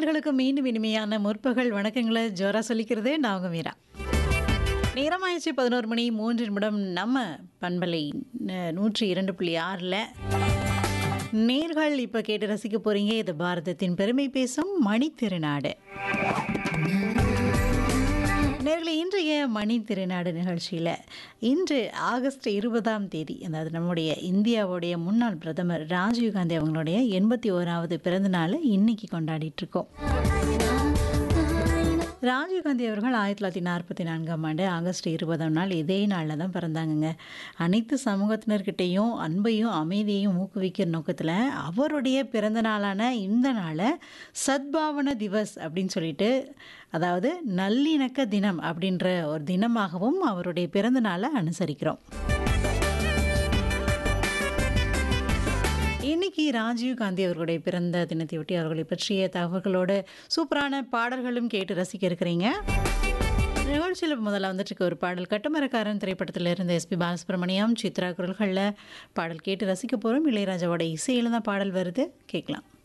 நேர்களுக்கு மீண்டும் இனிமையான முற்பகல் வணக்கங்களை ஜோரா சொல்லிக்கிறது நான் உங்க மீரா நேரமாயிடுச்சு பதினோரு மணி மூன்று நிமிடம் நம்ம பண்பலை ந- நூற்றி இரண்டு புள்ளி ஆறில் நேர்கள் இப்போ கேட்டு ரசிக்க போறீங்க இது பாரதத்தின் பெருமை பேசும் மணி திருநாடு நேர்களே இன்றைய மணி திருநாடு நிகழ்ச்சியில் இன்று ஆகஸ்ட் இருபதாம் தேதி அதாவது நம்முடைய இந்தியாவுடைய முன்னாள் பிரதமர் ராஜீவ்காந்தி அவங்களுடைய எண்பத்தி ஓராவது பிறந்த நாளை இன்னைக்கு கொண்டாடிட்டு இருக்கோம் ராஜீவ்காந்தி அவர்கள் ஆயிரத்தி தொள்ளாயிரத்தி நாற்பத்தி நான்காம் ஆண்டு ஆகஸ்ட் இருபதாம் நாள் இதே நாளில் தான் பிறந்தாங்கங்க அனைத்து சமூகத்தினர்கிட்டையும் அன்பையும் அமைதியையும் ஊக்குவிக்கிற நோக்கத்தில் அவருடைய பிறந்த நாளான இந்த நாளை சத்பாவன திவஸ் அப்படின்னு சொல்லிட்டு அதாவது நல்லிணக்க தினம் அப்படின்ற ஒரு தினமாகவும் அவருடைய பிறந்த நாளை அனுசரிக்கிறோம் இன்னைக்கு ராஜீவ் காந்தி அவர்களுடைய பிறந்த தினத்தையொட்டி அவர்களை பற்றிய தகவல்களோடு சூப்பரான பாடல்களும் கேட்டு ரசிக்க இருக்கிறீங்க நிகழ்ச்சியில் முதல்ல வந்துட்டு இருக்க ஒரு பாடல் கட்டுமரக்காரன் திரைப்படத்தில் இருந்த எஸ்பி பாலசுப்ரமணியம் சித்ரா குரல்களில் பாடல் கேட்டு ரசிக்க போகிறோம் இளையராஜாவோட இசையில் தான் பாடல் வருது கேட்கலாம்